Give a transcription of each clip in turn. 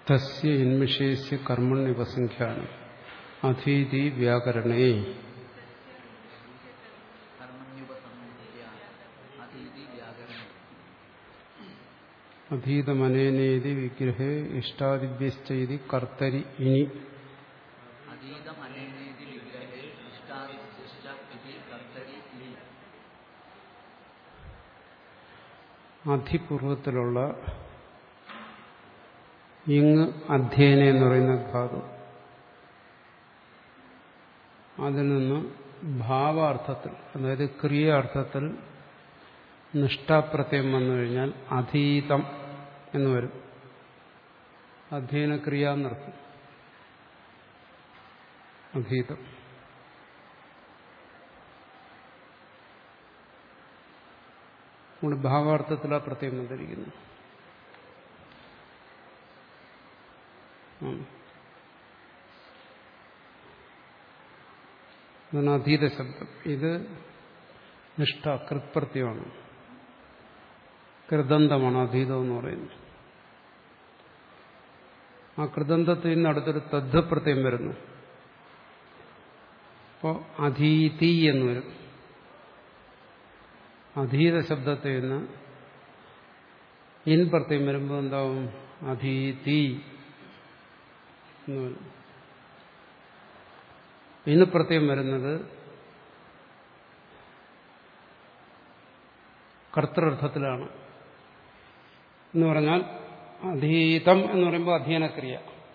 തസ്യ ഇൻവിഷയസ്യ കർമ്മണ്യുപസംഖ്യാനം അധീതി വ്യാകരണേ കർമ്മണ്യുപസംഖ്യ അതീതി വ്യാകരണം അധീതമനേനേതി വിഗ്രഹേ ഇഷ്ടാദിഭ്യശ്ചൈതി കർത്തരി ഇനി അതീതമനേനേതി വിഗ്രഹേ ഇഷ്ടാദിശ്ച ഇതി കർത്തരി ഇതി അധിപൂർവത്തിലുള്ള ഇങ് അധ്യയന എന്ന് പറയുന്ന ധാതു അതിൽ നിന്ന് ഭാവാർത്ഥത്തിൽ അതായത് ക്രിയാർത്ഥത്തിൽ നിഷ്ഠാപ്രത്യം വന്നു കഴിഞ്ഞാൽ അധീതം എന്ന് വരും അധ്യയന ക്രിയ എന്നർത്ഥം അധീതം നമ്മുടെ ഭാവാർത്ഥത്തിൽ ആ പ്രത്യേകം വന്നിരിക്കുന്നു ആണ്. ഇതാണ് അധീത ശബ്ദം ഇത് നിഷ്ഠ കൃത്പ്രത്യമാണ് കൃദന്തമാണ് അധീതം എന്ന് പറയുന്നത് ആ കൃദന്തത്തിൽ നിന്ന് അടുത്തൊരു തദ്ധ പ്രത്യം വരുന്നു അപ്പോൾ അധീതി എന്ന് വരും അധീത ശബ്ദത്തിൽ നിന്ന് ഇൻ പ്രത്യം വരുമ്പോൾ എന്താവും അധീതി എന്ന് വരും ഇന്ന് പ്രത്യം വരുന്നത് കർത്തൃർത്ഥത്തിലാണ് എന്ന് പറഞ്ഞാൽ അധീതം എന്ന് പറയുമ്പോൾ അധീനക്രിയ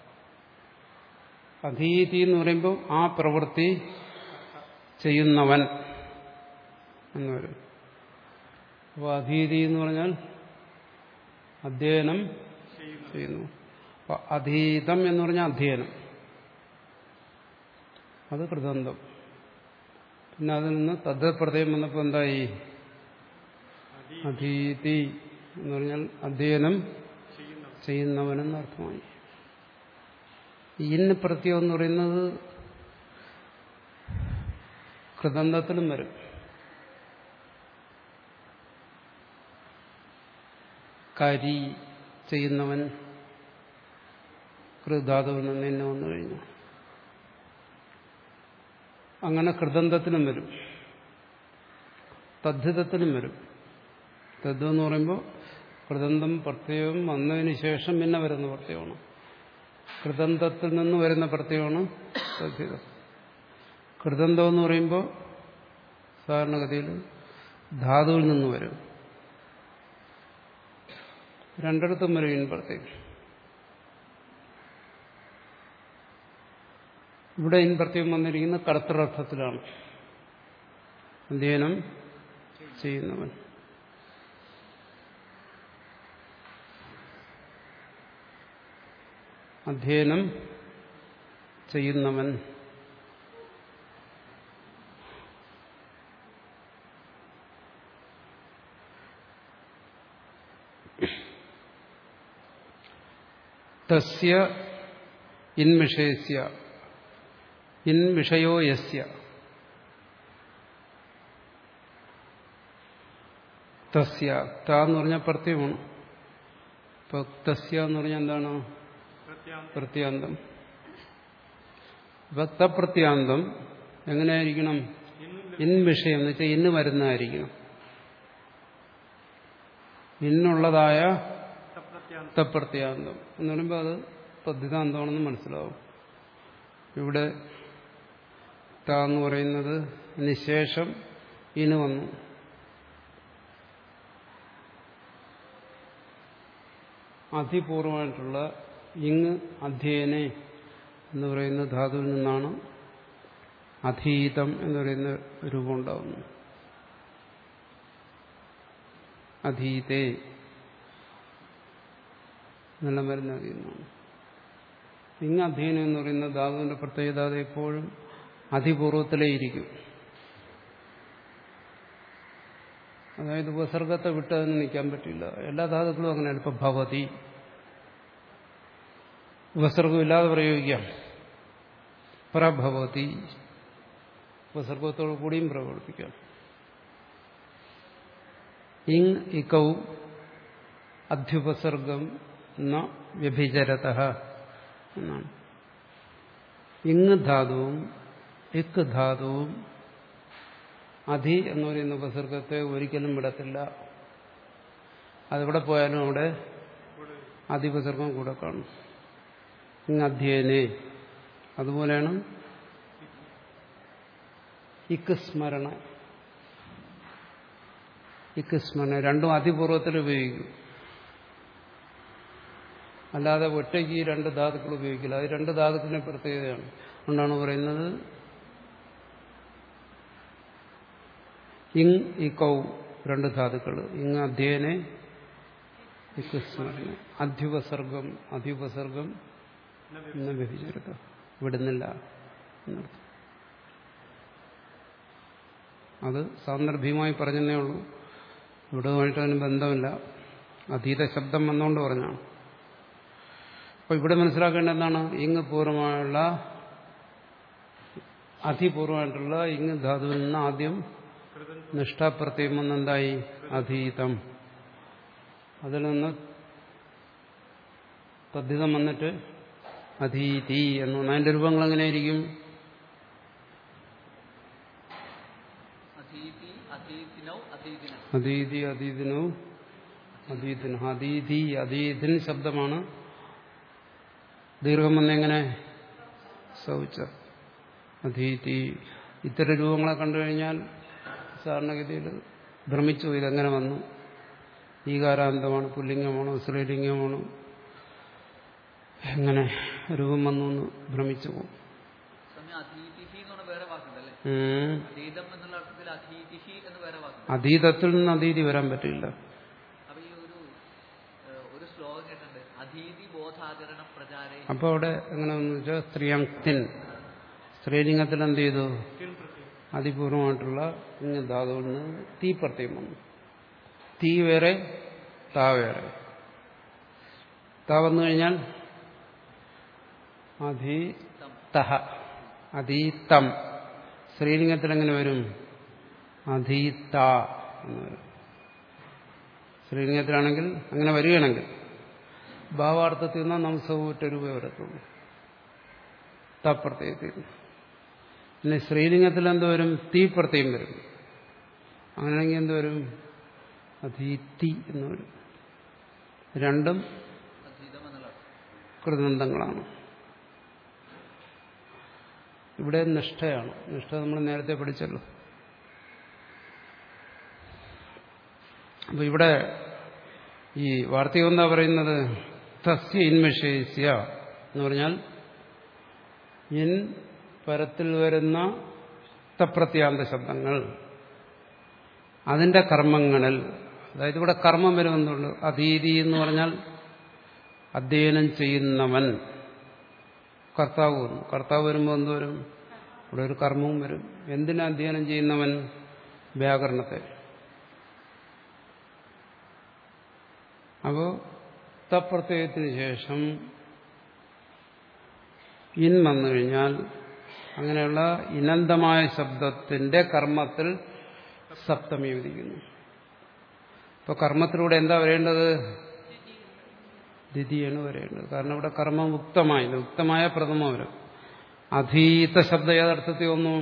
അധീതി എന്ന് പറയുമ്പോൾ ആ പ്രവൃത്തി ചെയ്യുന്നവൻ എന്ന് വരും അപ്പോൾ അധീതി എന്ന് പറഞ്ഞാൽ അധ്യയനം ചെയ്യുന്നു അപ്പോൾ അധീതം എന്ന് പറഞ്ഞാൽ അധ്യയനം അത് കൃതന്തം പിന്നെ അതിൽ നിന്ന് തദ്പ്രദയം വന്നപ്പോൾ എന്തായി അധീതി എന്ന് പറഞ്ഞാൽ അധ്യയനം ചെയ്യുന്നവനെന്ന് അർത്ഥമായി ഇന്ന് പ്രത്യം എന്ന് പറയുന്നത് കൃതന്തത്തിലും വരും കരി ചെയ്യുന്നവൻ കൃതാതുവിൽ നിന്ന് തന്നെ വന്നു കഴിഞ്ഞു അങ്ങനെ കൃതന്തത്തിനും വരും തദ്ധിതത്തിനും വരും തദ്ദ് എന്ന് പറയുമ്പോൾ കൃതന്തം പ്രത്യയം വന്നതിന് ശേഷം പിന്നെ വരുന്ന പ്രത്യയമാണ് കൃതന്തത്തിൽ നിന്ന് വരുന്ന പ്രത്യയമാണ് തദ്ധിതം കൃതന്തം എന്ന് പറയുമ്പോൾ സാധാരണഗതിയിൽ ധാതുവിൽ നിന്ന് വരും രണ്ടിടത്തും വരും ഇൻ പ്രത്യേകം ഇവിടെ ഇൻ പ്രത്യേകം വന്നിരിക്കുന്ന കർത്തൃർത്ഥത്തിലാണ് അധ്യയനം ചെയ്യുന്നവൻ അധ്യയനം ചെയ്യുന്നവൻ തസ്യ ഇൻവിഷയസ്യ ഇൻ വിഷയോ യസ്യ തസ്യ ത എന്ന് പറഞ്ഞാൽ പ്രത്യയമാണ് ഇപ്പൊ തസ്യ എന്ന് പറഞ്ഞാൽ എന്താണ് പ്രത്യാന്തം ഭക്തപ്രത്യാന്തം എങ്ങനെയായിരിക്കണം ഇൻ വിഷയം എന്ന് വെച്ചാൽ ഇന്ന് വരുന്നതായിരിക്കണം ഇന്നുള്ളതായ തപ്രത്യാന്തം എന്ന് പറയുമ്പോൾ അത് തദ്ധിതാന്തമാണെന്ന് മനസ്സിലാവും ഇവിടെ ത എന്ന് പറയുന്നത് നിശേഷം ഇന് വന്നു അതിപൂർവമായിട്ടുള്ള ഇങ് അധ്യയനെ എന്ന് പറയുന്ന ധാതുവിൽ നിന്നാണ് അധീതം എന്ന് പറയുന്ന രൂപം ഉണ്ടാകുന്നത് അധീതേ എന്നെല്ലാം വരുന്ന അതിന്നാണ് ഇങ് അധ്യയനം എന്ന് പറയുന്ന ധാതുവിന്റെ പ്രത്യേകത അത് എപ്പോഴും അതിപൂർവത്തിലേ ഇരിക്കും അതായത് ഉപസർഗത്തെ വിട്ട് അതിന് നിൽക്കാൻ പറ്റില്ല എല്ലാ ധാതുക്കളും അങ്ങനെയാണ് ഇപ്പൊ ഭവതി ഉപസർഗം ഇല്ലാതെ പ്രയോഗിക്കാം പ്രഭവതി ഉപസർഗത്തോടു കൂടിയും പ്രവർത്തിക്കാം ഇങ് ഇക്കൗ അധ്യുപസർഗം ന വ്യഭിചരത എന്നാണ് ഇങ് ധാതുവും ഇക്ക് ധാതുവും അധി എന്ന് പറയുന്ന ഉപസർഗത്തെ ഒരിക്കലും വിടത്തില്ല അതെവിടെ പോയാലും അവിടെ അതിപസർഗം കൂടെ കാണും ഇങ് അധ്യയനെ അതുപോലെയാണ് ഇക്ക് സ്മരണ ഇക്ക് സ്മരണ രണ്ടും അതിപൂർവത്തിൽ ഉപയോഗിക്കും അല്ലാതെ ഒറ്റയ്ക്ക് ഈ രണ്ട് ധാതുക്കൾ ഉപയോഗിക്കില്ല അത് രണ്ട് ധാതുക്കളിന്റെ പ്രത്യേകതയാണ് അതുകൊണ്ടാണ് പറയുന്നത് ഇങ് ഇക്കൗ രണ്ട് ധാതുക്കൾ ഇങ് അധ്യയനെ ഇക്ക് സ്മരണ അധ്യുപസർഗം അധ്യുപസർഗം ഇന്ന് വ്യഭിചരിത വിടുന്നില്ല എന്നർത്ഥം അത് സാന്ദർഭികമായി പറഞ്ഞതേ ഉള്ളൂ ഇവിടുമായിട്ട് അതിന് ബന്ധമില്ല അതീത ശബ്ദം വന്നുകൊണ്ട് പറഞ്ഞാണ് അപ്പൊ ഇവിടെ മനസ്സിലാക്കേണ്ട എന്താണ് ഇങ് പൂർവമായുള്ള അതിപൂർവമായിട്ടുള്ള ഇങ് ധാതുവിൽ നിന്ന് ആദ്യം നിഷ്ഠാപ്രത്യം വന്നെന്തായി അധീതം അതിൽ നിന്ന് തദ്ധിതം വന്നിട്ട് അധീതി എന്ന് പറഞ്ഞാൽ അതിന്റെ രൂപങ്ങൾ എങ്ങനെയായിരിക്കും അധീതി അധീതിനൗ അധീതിനം അധീതി അതീതിനോ അതീതിനോ അതീതി അതീതിൻ ശബ്ദമാണ് ദീർഘം വന്നെങ്ങനെ സൗച്ച അധീതി ഇത്തരം രൂപങ്ങളെ കണ്ടു കഴിഞ്ഞാൽ സാധാരണഗതിയിൽ ഭ്രമിച്ചു ഇതെങ്ങനെ വന്നു ഈകാരാന്തമാണ് പുല്ലിംഗമാണോ സ്ത്രീലിംഗമാണോ എങ്ങനെ രൂപം വന്നു എന്ന് ഭ്രമിച്ചു പോകും സമയം അധീതിഹി എന്ന് പറഞ്ഞ വേറെ വാക്കുണ്ടല്ലേ ഉം. അതീതം എന്നുള്ള അർത്ഥത്തിൽ അധീതിഹി എന്ന് വേറെ വാക്കുണ്ട് അതീതത്തിൽ നിന്ന് അതീതി വരാൻ പറ്റില്ല അപ്പൊ ഈ ഒരു ഏഹ്, ഒരു ശ്ലോകം കേട്ടിട്ടുണ്ട് അധീതി ബോധാചരണ പ്രചാരേ അപ്പോൾ അവിടെ എങ്ങനെയെന്ന് വെച്ചാൽ സ്ത്രീയങ്തിൻ സ്ത്രീലിംഗത്തിൽ എന്ത് ചെയ്തു അതിപൂർവമായിട്ടുള്ള ഇങ്ങ ധാതുവിൽ നിന്ന് തീ പ്രത്യം വന്നു തീ വേറെ താ വേറെ താ വന്നു കഴിഞ്ഞാൽ അധീ തഹ അധീത്തം സ്ത്രീലിംഗത്തിൽ എങ്ങനെ വരും അധീത്ത എന്ന് വരും സ്ത്രീലിംഗത്തിലാണെങ്കിൽ അങ്ങനെ വരികയാണെങ്കിൽ ഭാവാർത്ഥത്തിൽ നിന്നാൽ നംസവൂറ്റ രൂപ വരത്തുള്ളൂ തപ്രത്യയത്തിൽ പിന്നെ സ്ത്രീലിംഗത്തിൽ എന്ത് വരും തീ പ്രത്യയം വരും അങ്ങനെയാണെങ്കിൽ എന്ത് വരും അധീത്തി എന്ന് വരും രണ്ടും അധീതം എന്നുള്ള അർത്ഥം കൃതന്തങ്ങളാണ് ഇവിടെ നിഷ്ഠയാണ് നിഷ്ഠ നമ്മൾ നേരത്തെ പഠിച്ചല്ലോ അപ്പൊ ഇവിടെ ഈ വാർത്തകം എന്താ പറയുന്നത് തസ്യ ഇൻമഷേസ്യ എന്ന് പറഞ്ഞാൽ ഇൻ പരത്തിൽ വരുന്ന തപ്രത്യാന്ത ശബ്ദങ്ങൾ അതിന്റെ കർമ്മങ്ങളിൽ അതായത് ഇവിടെ കർമ്മം വരുമെന്നുള്ളൂ അതീതി എന്ന് പറഞ്ഞാൽ അധ്യയനം ചെയ്യുന്നവൻ കർത്താവ് വന്നു കർത്താവ് വരുമ്പോൾ എന്ത് വരും ഇവിടെ ഒരു കർമ്മവും വരും എന്തിനാ അധ്യയനം ചെയ്യുന്നവൻ വ്യാകരണത്തെ അപ്പോൾ തപ്രത്യയത്തിന് ശേഷം ഇൻ വന്നു കഴിഞ്ഞാൽ അങ്ങനെയുള്ള ഇനന്തമായ ശബ്ദത്തിന്റെ കർമ്മത്തിൽ സപ്തമി വിധിക്കുന്നു ഇപ്പൊ കർമ്മത്തിലൂടെ എന്താ വരേണ്ടത് ദ്വിതീയാണ് വരേണ്ടത് കാരണം ഇവിടെ കർമ്മം ഉക്തമായി ഉക്തമായ പ്രഥമ വരും അധീത ശബ്ദ ഏതർത്ഥത്തിൽ വന്നു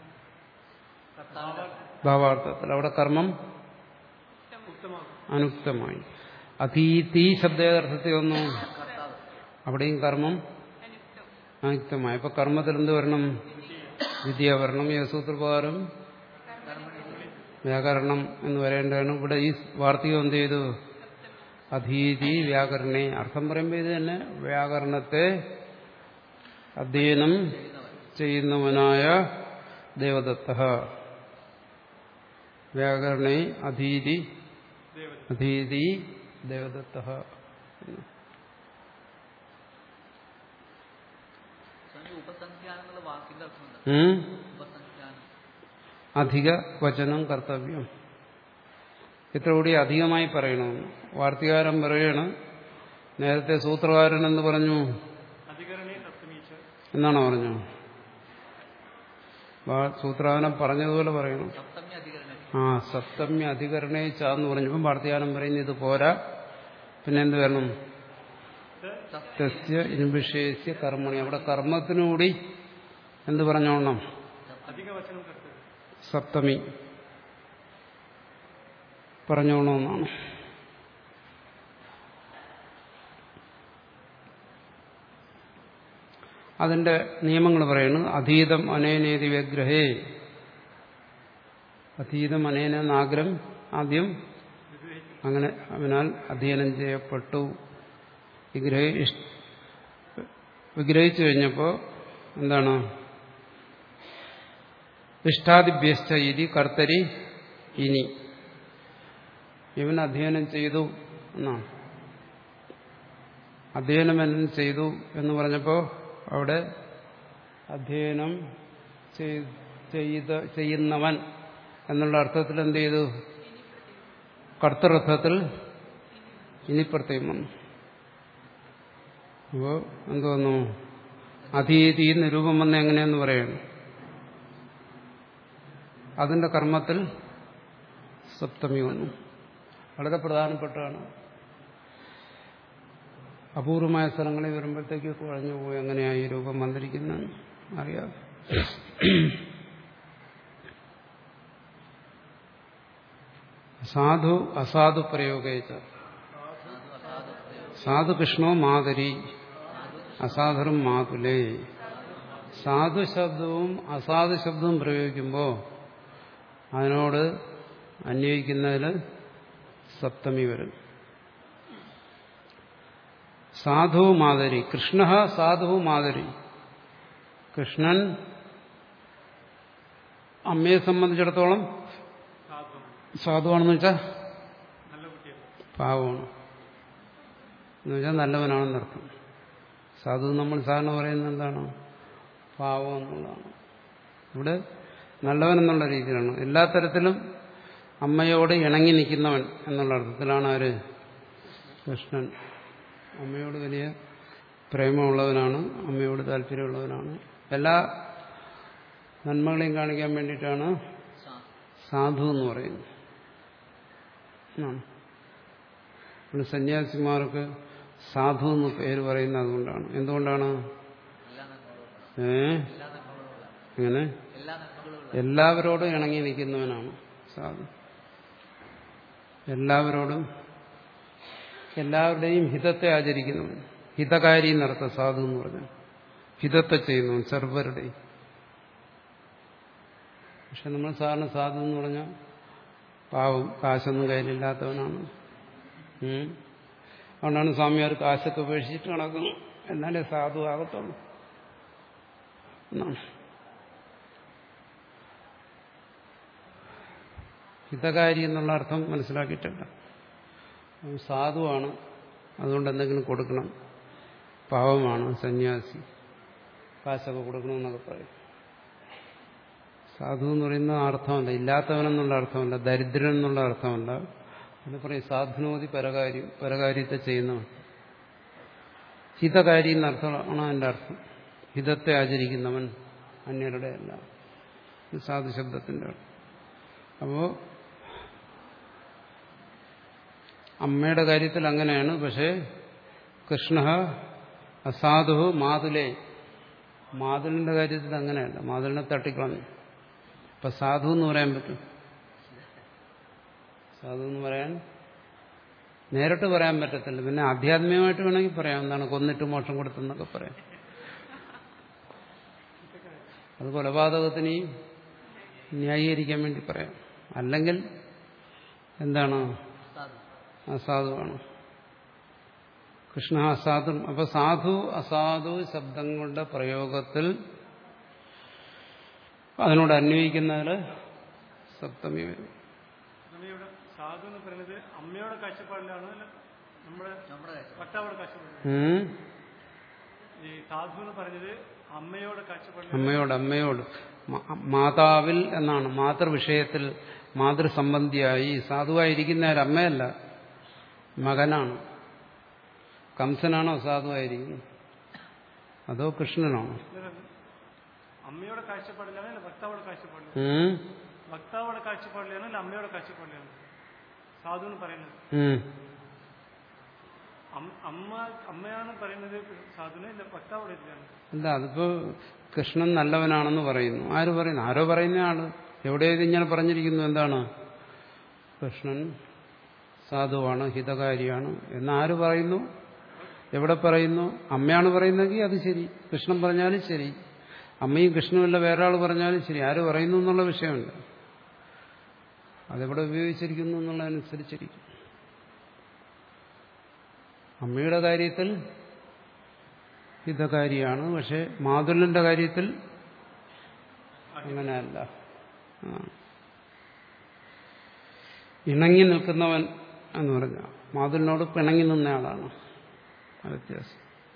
ഭാവാർത്ഥത്തിൽ അവിടെ കർമ്മം അനുക്തമായി അധീതി ശബ്ദ ഏതർത്ഥത്തിൽ വന്നു കർത്താവ് അവിടെയും കർമ്മം അനുക്തമായി അപ്പൊ കർമ്മത്തിൽ എന്ത് വരണം ദ്വിതീയ വരണം ഈ സൂത്രപ്രകാരം വ്യാകരണം എന്ന് വരേണ്ടതാണ് ഇവിടെ ഈ വാർത്തകം എന്ത് ചെയ്തു അധീതി വ്യാകരണേ അർത്ഥം പറയുമ്പോൾ ഇത് തന്നെ വ്യാകരണത്തെ അധ്യയനം ചെയ്യുന്നവനായ ദേവദത്ത വ്യാകരണേ അധീതി അധീതി ദേവദത്ത സ്വാമി ഉപസംഖ്യാനം എന്നുള്ള വാക്കിന്റെ അർത്ഥം എന്താ ഉം? ഉപസംഖ്യാനം അധിക വചനം കർത്തവ്യം ഇത്ര കൂടി അധികമായി പറയണമെന്ന് വാർത്തകാരൻ പറയണം നേരത്തെ സൂത്രകാരൻ എന്ന് പറഞ്ഞു എന്നാണോ പറഞ്ഞു വാ- സൂത്രകാരൻ പറഞ്ഞതുപോലെ പറയണം സപ്തമി അധികരണം ആ സപ്തമ്യ അധികരണേ ചാന്ന് പറഞ്ഞപ്പോൾ വാർത്തകാരൻ പറയുന്നത് ഇത് പോരാ പിന്നെ എന്ത് വരണം തസ്യ ഇൻവിഷേസ്യ കർമ്മണി അവിടെ കർമ്മത്തിനുകൂടി എന്ത് പറഞ്ഞോണം അധികവചനം കർത്തവ്യം സപ്തമി പറഞ്ഞോണമെന്നാണ് അതിന്റെ നിയമങ്ങൾ പറയുന്നു അധീതം അനേനേതി വിഗ്രഹേ അധീതം അനേനെന്ന് ആഗ്രഹം ആദ്യം അങ്ങനെ അവനാൽ അധ്യയനം ചെയ്യപ്പെട്ടു വിഗ്രഹ വിഗ്രഹിച്ചു കഴിഞ്ഞപ്പോൾ എന്താണ് ഇഷ്ടാദിഭ്യസ്ഥ ഇതി കർത്തരി ഇനി ഇവൻ അധ്യയനം ചെയ്തു എന്നാണ് അധ്യയനം എന്നും ചെയ്തു എന്ന് പറഞ്ഞപ്പോൾ അവിടെ അധ്യയനം ചെയ്- ചെയ്ത ചെയ്യുന്നവൻ എന്നുള്ള അർത്ഥത്തിൽ എന്ത് ചെയ്തു കർത്തൃർത്ഥത്തിൽ ഇനി പ്രത്യേകം വന്നു അപ്പോൾ എന്തോന്നു അധീതി നിരൂപം വന്ന എങ്ങനെയെന്ന് പറയുന്നു അതിന്റെ കർമ്മത്തിൽ സപ്തമി വന്നു വളരെ പ്രധാനപ്പെട്ടാണ് അപൂർവമായ സ്ഥലങ്ങളിൽ വരുമ്പോഴത്തേക്ക് കുഴഞ്ഞു പോയി എങ്ങനെയാ ഈ രൂപം വന്നിരിക്കുന്നത് അറിയാം സാധു അസാധു പ്രയോഗേച്ച സാധു കൃഷ്ണോ മാതരി അസാധുറും മാതുലേ സാധു ശബ്ദവും അസാധു ശബ്ദവും പ്രയോഗിക്കുമ്പോൾ അതിനോട് അന്വയിക്കുന്നതിൽ സപ്തമി വരും സാധു മാതരി കൃഷ്ണ സാധു മാതരി കൃഷ്ണൻ അമ്മയെ സംബന്ധിച്ചിടത്തോളം സാധുവാണ് സാധുവാണെന്ന് വെച്ചാൽ നല്ല കുട്ടിയാണ് പാവമാണ് എന്ന് വെച്ചാൽ നല്ലവനാണെന്നർത്ഥം സാധു നമ്മൾ സാധാരണ പറയുന്നത് എന്താണ് പാവം എന്നുള്ളതാണ് ഇവിടെ നല്ലവൻ എന്നുള്ള രീതിയിലാണ് എല്ലാ തരത്തിലും അമ്മയോട് ഇണങ്ങി നിൽക്കുന്നവൻ എന്നുള്ള അർത്ഥത്തിലാണ് ആര് കൃഷ്ണൻ അമ്മയോട് വലിയ പ്രേമമുള്ളവനാണ് അമ്മയോട് താല്പര്യമുള്ളവനാണ് എല്ലാ നന്മകളെയും കാണിക്കാൻ വേണ്ടിയിട്ടാണ് സാധു എന്ന് പറയുന്നത് ആണ് ഇവിടെ സന്യാസിമാർക്ക് സാധു എന്ന് പേര് പറയുന്നത് അതുകൊണ്ടാണ് എന്തുകൊണ്ടാണ് എല്ലാ നന്മകളും ഏ എല്ലാ നന്മകളും ഇങ്ങനെ എല്ലാ നന്മകളും എല്ലാവരോടും ഇണങ്ങി നിൽക്കുന്നവനാണ് സാധു എല്ലാവരോടും എല്ലാവരുടെയും ഹിതത്തെ ആചരിക്കുന്നവൻ ഹിതകാരി എന്നർത്ഥം സാധു എന്ന് പറഞ്ഞു ഹിതത്തെ ചെയ്യുന്നവൻ സർവരുടെയും പക്ഷെ നമ്മൾ സാധാരണ സാധു എന്ന് പറഞ്ഞാൽ പാവം കാശൊന്നും കയ്യിലില്ലാത്തവനാണ് ഉം. അതുകൊണ്ടാണ് സ്വാമിയാർ കാശൊക്കെ ഉപേക്ഷിച്ചിട്ട് നടക്കുന്നു എന്നാലേ സാധു ആകത്തുള്ളൂ എന്നാണ് ഹിതകാരി എന്നുള്ള അർത്ഥം മനസ്സിലാക്കിയിട്ടില്ല അവൻ സാധുവാണ് അതുകൊണ്ട് എന്തെങ്കിലും കൊടുക്കണം പാവമാണ് സന്യാസി കാശൊക്കെ കൊടുക്കണമെന്നൊക്കെ പറയും സാധു എന്ന് പറയുന്ന അർത്ഥമല്ല ഇല്ലാത്തവനെന്നുള്ള അർത്ഥമല്ല ദരിദ്രൻ എന്നുള്ള അർത്ഥമല്ല അത് പറയും സാധുനോതി പരകാര്യം പരകാര്യത്തെ ചെയ്യുന്നവൻ ഹിതകാരി എന്നർത്ഥമാണ് അതിൻ്റെ അർത്ഥം ഹിതത്തെ ആചരിക്കുന്നവൻ അന്യരുടെ അല്ല ഇത് സാധു ശബ്ദത്തിൻ്റെ അർത്ഥം അപ്പോ അമ്മയുടെ കാര്യത്തിൽ അങ്ങനെയാണ് പക്ഷേ കൃഷ്ണ അസാധു മാതുലേ മാതുലിന്റെ കാര്യത്തിൽ അങ്ങനെയല്ല മാതുലിനെ തട്ടിക്കളഞ്ഞു അപ്പൊ സാധു എന്ന് പറയാൻ പറ്റും സാധു എന്ന് പറയാൻ നേരിട്ട് പറയാൻ പറ്റത്തില്ല പിന്നെ ആധ്യാത്മികമായിട്ട് വേണമെങ്കിൽ പറയാം എന്താണ് കൊന്നിട്ട് മോക്ഷം കൊടുത്തെന്നൊക്കെ പറയാം അത് കൊലപാതകത്തിനെയും ന്യായീകരിക്കാൻ വേണ്ടി പറയാം അല്ലെങ്കിൽ എന്താണ് സാധു അസാധുവാണ് കൃഷ്ണ അസാധു അപ്പൊ സാധു അസാധു ശബ്ദങ്ങളുടെ പ്രയോഗത്തിൽ അതിനോട് അന്വയിക്കുന്നതിൽ സപ്തമി വരും നമ്മളിവിടെ സാധു എന്ന് പറയുന്നത് അമ്മയുടെ കാഴ്ചപ്പാടിലാണ് അല്ല നമ്മുടെ നമ്മുടെ കാഴ്ച ഭർത്താവുടെ കാഴ്ചപ്പാടിലാണ് ഉം? ഈ സാധു എന്ന് പറഞ്ഞത് അമ്മയുടെ കാഴ്ചപ്പാടിലാണ് അമ്മയോട് അമ്മയോട് മാ- മാതാവിൽ എന്നാണ് മാതൃവിഷയത്തിൽ മാതൃസംബന്ധിയായി സാധുവായിരിക്കുന്ന ഒരു അമ്മയല്ല മകനാണ് കംസനാണോ സാധുവായിരിക്കുന്നത് അതോ കൃഷ്ണനാണോ അമ്മയുടെ കാഴ്ചപ്പാടിലാണ് അല്ല ഭർത്താവുടെ കാഴ്ചപ്പാടിലാണ് ഉം? ഭർത്താവുടെ കാഴ്ചപ്പാടിലാണ് അല്ല അമ്മയുടെ കാഴ്ചപ്പാടിലാണ് സാധു എന്ന് പറയുന്നത് ഉം. അം- അമ്മ അമ്മയാണ് പറയുന്നത് സാധുവിനെ ഇല്ല ഭർത്താവ് ഇല്ലാണ് എന്താ അതിപ്പോ കൃഷ്ണൻ നല്ലവനാണെന്ന് പറയുന്നു ആര് പറയുന്നു ആരോ പറയുന്ന ആള് എവിടെ ഇത് ഇങ്ങനെ പറഞ്ഞിരിക്കുന്നു എന്താണ് കൃഷ്ണൻ സാധുവാണ് ഹിതകാരിയാണ് എന്ന് ആര് പറയുന്നു എവിടെ പറയുന്നു അമ്മയാണ് പറയുന്നെങ്കിൽ അത് ശരി കൃഷ്ണൻ പറഞ്ഞാലും ശരി അമ്മയും കൃഷ്ണനുമല്ല വേറെ ആൾ പറഞ്ഞാലും ശരി ആര് പറയുന്നു എന്നുള്ള വിഷയമുണ്ട് അതെവിടെ ഉപയോഗിച്ചിരിക്കുന്നു എന്നുള്ളതനുസരിച്ചിരിക്കും അമ്മയുടെ കാര്യത്തിൽ ഹിതകാരിയാണ് പക്ഷെ മാതുലന്റെ കാര്യത്തിൽ അങ്ങനെയല്ല ആ. ഇണങ്ങി നിൽക്കുന്നവൻ എന്ന് പറഞ്ഞ മാതുലിനോട് പിണങ്ങി നിന്നയാളാണ് ആ വ്യത്യാസം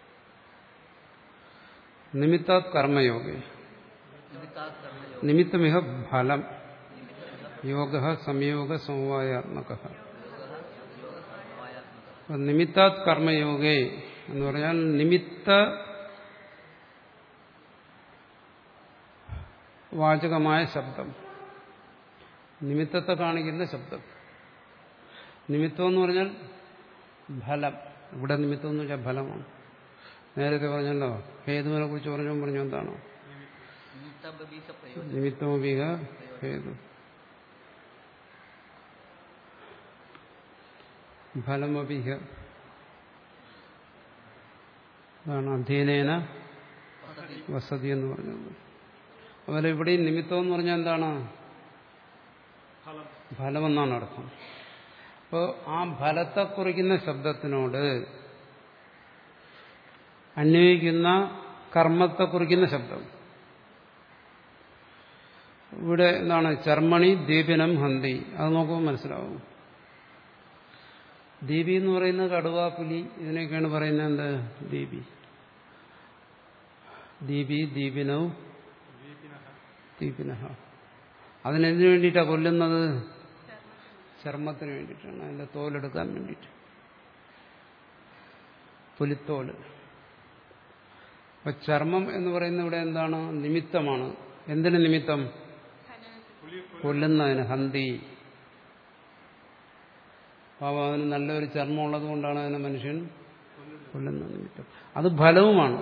നിമിത്താത് കർമ്മയോഗ നിമിത്താത് കർമ്മയോഗ നിമിത്തമിഹ ഫലം യോഗ സംയോഗ സമവായാത്മക അപ്പൊ നിമിത്താത് കർമ്മയോഗേ എന്ന് പറഞ്ഞാൽ നിമിത്ത വാചകമായ ശബ്ദം നിമിത്തത്തെ കാണിക്കുന്ന ശബ്ദം നിമിത്തം എന്ന് പറഞ്ഞാൽ ഫലം ഇവിടെ നിമിത്തം എന്ന് വെച്ചാൽ ഫലമാണ് നേരത്തെ പറഞ്ഞല്ലോ ഹേതുവിനെ കുറിച്ച് പറഞ്ഞു പറഞ്ഞു എന്താണോ നിമിത്തം ബബീസ പ്രയോജനം നിമിത്തമോപിക ഹേതു ഫലമപിഹ അതാണ് അധ്യയനേന വസതി വസതി എന്ന് പറഞ്ഞത് അതുപോലെ ഇവിടെയും നിമിത്തം എന്ന് പറഞ്ഞാൽ എന്താണ് ഫലം ഫലമെന്നാണ് അർത്ഥം അപ്പോൾ ആ ഫലത്തെ കുറിക്കുന്ന ശബ്ദത്തിനോട് അന്വയിക്കുന്ന കർമ്മത്തെ കുറിക്കുന്ന ശബ്ദം ഇവിടെ എന്താണ് ചർമ്മണി ദീപിനം ഹന്തി അത് നോക്കുമ്പോൾ മനസ്സിലാവും ദീപി എന്ന് പറയുന്നത് കടുവ പുലി ഇതിനൊക്കെയാണ് പറയുന്നത് എന്ത് ദീപി ദീപി ദീപിനവും ദീപിനഹ അതിനെന്തിനു വേണ്ടിയിട്ടാണ് കൊല്ലുന്നത് ചർമ്മത്തിന് വേണ്ടിയിട്ടാണ് അതിന്റെ തോലെടുക്കാൻ വേണ്ടിയിട്ട് പുലിത്തോല് അപ്പൊ ചർമ്മം എന്ന് പറയുന്ന ഇവിടെ എന്താണ് നിമിത്തമാണ് എന്തിന് നിമിത്തം കൊല്ലുന്നതിന് ഹന്തി പാവം അവന് നല്ലൊരു ചർമ്മം ഉള്ളത് കൊണ്ടാണ് അതിനെ മനുഷ്യൻ കൊല്ലുന്ന നിമിത്തം അത് ഫലവുമാണ്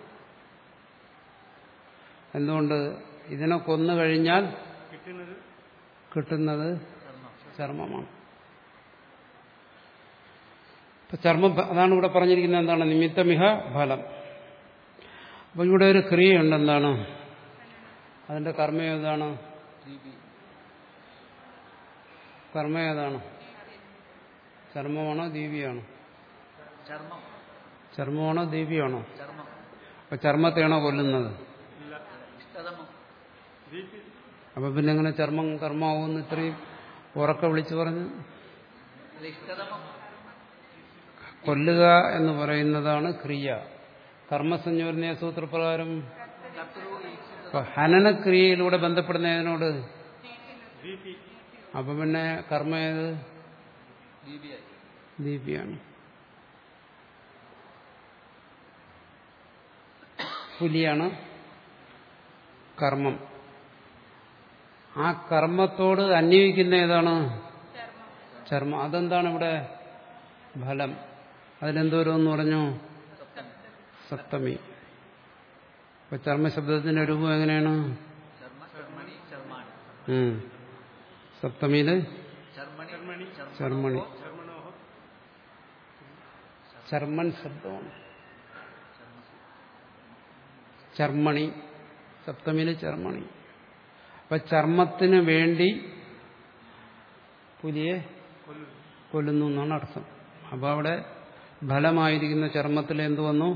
എന്തുകൊണ്ട് ഇതിനെ കൊന്നു കഴിഞ്ഞാൽ കിട്ടുന്നത് കിട്ടുന്നത് കർമ്മം ചർമ്മമാണ് ഇപ്പൊ ചർമ്മം അതാണ് ഇവിടെ പറഞ്ഞിരിക്കുന്നത് എന്താണ് നിമിത്തമിഹ ഫലം അപ്പൊ ഇവിടെ ഒരു ക്രിയയുണ്ട് എന്താണ് അതിന്റെ കർമ്മം ഏതാണ് ദീപി കർമ്മം ഏതാണ് ചർമ്മമാണോ ദീപിയാണോ ചർമ്മം ചർമ്മമാണോ ദീപിയാണോ ചർമ്മം അപ്പൊ ചർമ്മത്തെയാണോ കൊല്ലുന്നത് ഇല്ല ഇഷ്ടതമം ദീപി അപ്പൊ പിന്നെ എങ്ങനെ ചർമ്മം കർമ്മാവുമെന്ന് ഇത്രയും ഉറക്കെ വിളിച്ചു പറഞ്ഞു ഇത് ഇഷ്ടതമം കൊല്ലുക എന്ന് പറയുന്നതാണ് ക്രിയ കർമ്മസഞ്ജോരണ സൂത്രപ്രകാരം കർത്തൃ ഈക്ഷിത അപ്പൊ ഹനനക്രിയയിലൂടെ ബന്ധപ്പെടുന്നതിനോട് ദീപി അപ്പൊ പിന്നെ കർമ്മ ഏത് ദീപിയായി ദീപിയാണ് പുലിയാണ് കർമ്മം ആ കർമ്മത്തോട് അന്വയിക്കുന്ന ഏതാണ് ചർമ്മം അതെന്താണ് ഇവിടെ ഫലം അതിലെന്തോരം എന്ന് പറഞ്ഞു സപ്തമി അപ്പൊ ചർമ്മശബ്ദത്തിന്റെ രൂപം എങ്ങനെയാണ് ചർമ്മ ചർമ്മണി ചർമാണി ഉം. സപ്തമിയില് ചർമ്മണി ചർമ്മണി ചർമ്മണി ചർമ്മണോഹ ചർമ്മൻ ശബ്ദമാണ് ചർമ്മണി സപ്തമിയില് ചർമ്മണി അപ്പൊ ചർമ്മത്തിന് വേണ്ടി പുലിയെ കൊല്ലുന്നു കൊല്ലുന്നു എന്നാണ് അർത്ഥം അപ്പൊ അവിടെ ഫലമായിരിക്കുന്ന ചർമ്മത്തിൽ എന്തു വന്നു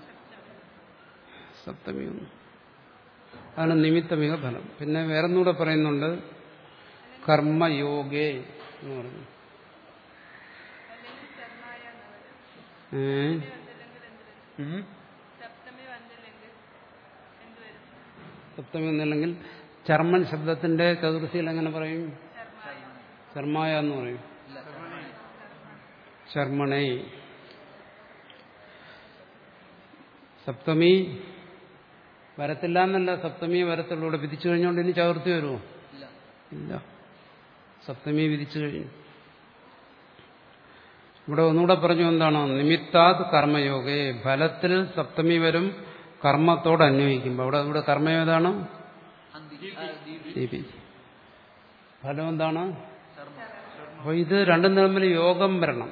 സപ്തമി വന്നു അതാണ് നിമിത്തമിക ഫലം പിന്നെ വേറൊന്നുകൂടെ പറയുന്നുണ്ട് കർമ്മയോഗേ എന്ന് പറഞ്ഞു ഏ? ഉം? സപ്തമി എന്നല്ലെങ്കിൽ ചർമ്മൻ ശബ്ദത്തിന്റെ ചതുർഥിയിൽ എങ്ങനെ പറയും ചർമായ എന്ന് പറയും ഇല്ല ശർമ്മണേ സപ്തമി വരത്തില്ല എന്നല്ല സപ്തമി വരത്തുള്ളൂ ഇവിടെ വിധിച്ചു കഴിഞ്ഞുകൊണ്ട് ഇനി ചതുർത്ഥി വരുമോ ഇല്ല ഇല്ല സപ്തമി വിധിച്ചു കഴിഞ്ഞു ഇവിടെ ഒന്നുകൂടെ പറഞ്ഞു എന്താണ് നിമിത്താത് കർമ്മയോഗേ ഫലത്തിൽ സപ്തമി വരും കർമ്മത്തോട് അന്വയിക്കുമ്പോൾ അവിടെ ഇവിടെ കർമ്മം ഏതാണ് അന്തി ആ, ദീപി ദീപി ഫലം എന്താണ് കർമ്മ അപ്പോൾ ഇത് രണ്ടും തമ്മിൽ യോഗം വരണം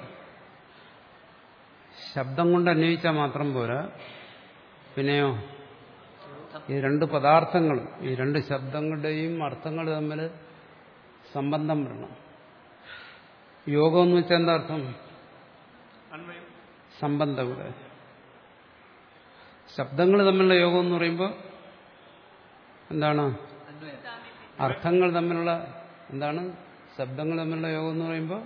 ശബ്ദം കൊണ്ട് അന്വയിച്ചാൽ മാത്രം പോരാ പിന്നെയോ ഈ രണ്ട് പദാർത്ഥങ്ങളും ഈ രണ്ട് ശബ്ദങ്ങളുടെയും അർത്ഥങ്ങൾ തമ്മിൽ സംബന്ധം വരണം യോഗം എന്ന് വെച്ചാൽ എന്താ അർത്ഥം അന്വയം സംബന്ധം ഇവിടെ ശബ്ദങ്ങൾ തമ്മിലുള്ള യോഗം എന്ന് പറയുമ്പോൾ എന്താണ് അന്വയം അർത്ഥങ്ങൾ തമ്മിലുള്ള എന്താണ് ശബ്ദങ്ങൾ തമ്മിലുള്ള യോഗം എന്ന് പറയുമ്പോൾ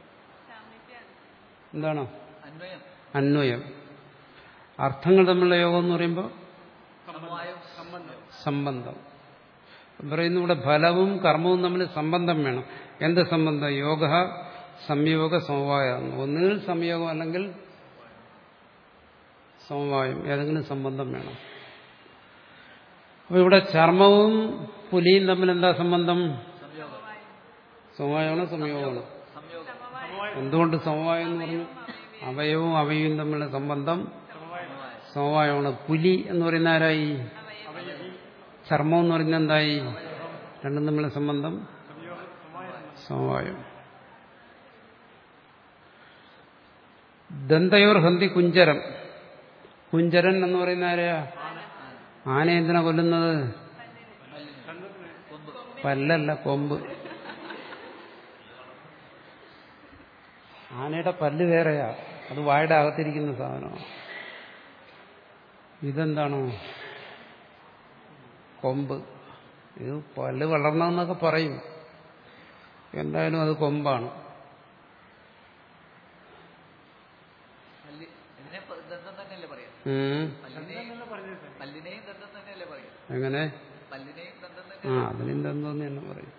എന്താണ് അന്വയം അന്വയം അർത്ഥങ്ങൾ തമ്മിലുള്ള യോഗം എന്ന് പറയുമ്പോൾ സമവായം സംബന്ധം സംബന്ധം പറയുന്നു ഇവിടെ ഫലവും കർമ്മവും തമ്മിൽ സംബന്ധം വേണം എന്ത് സംബന്ധം യോഗ സംയോഗ സമവായം ഒന്നുകിൽ സംയോഗം അല്ലെങ്കിൽ സമവായം ഏതെങ്കിലും സംബന്ധം വേണം അപ്പൊ ഇവിടെ ചർമ്മവും പുലിയും തമ്മിൽ എന്താ സംബന്ധം സംയോഗം സമവായമാണോ സംയോഗമാണോ സംയോഗം എന്തുകൊണ്ട് സമവായം എന്ന് പറഞ്ഞു അവയവും അവയും തമ്മിലുള്ള സംബന്ധം സമവായം സമവായമാണ് പുലി എന്ന് പറയുന്ന ആരായി ചർമ്മം എന്ന് പറയുന്നത് എന്തായി രണ്ടും തമ്മിലുള്ള സംബന്ധം സമവായം ദന്തയോർ ഹന്തി കുഞ്ചരം കുഞ്ചരൻ എന്ന് പറയുന്ന ആരെയാ ആന എന്തിനാ കൊല്ലുന്നത് കൊമ്പ് പല്ലല്ല കൊമ്പ് ആനയുടെ പല്ല് വേറെയാ അത് വായുടെ അകത്തിരിക്കുന്ന സാധനമാണ് ഇതെന്താണോ കൊമ്പ് ഇത് പല്ല് വളർന്നെന്നൊക്കെ പറയും എന്തായാലും അത് കൊമ്പാണ് പല്ലി ഇതിനെ പ- ദന്തം തന്നെയല്ലേ പറയാം ഉം. പല്ലിനെയും പല്ലിനെയും ദന്തം തന്നെയല്ലേ പറയാം എങ്ങനെ പല്ലിനെയും ദന്തം ആ തന്നെ അതിനെന്തെന്തോന്ന് തന്നെ പറയും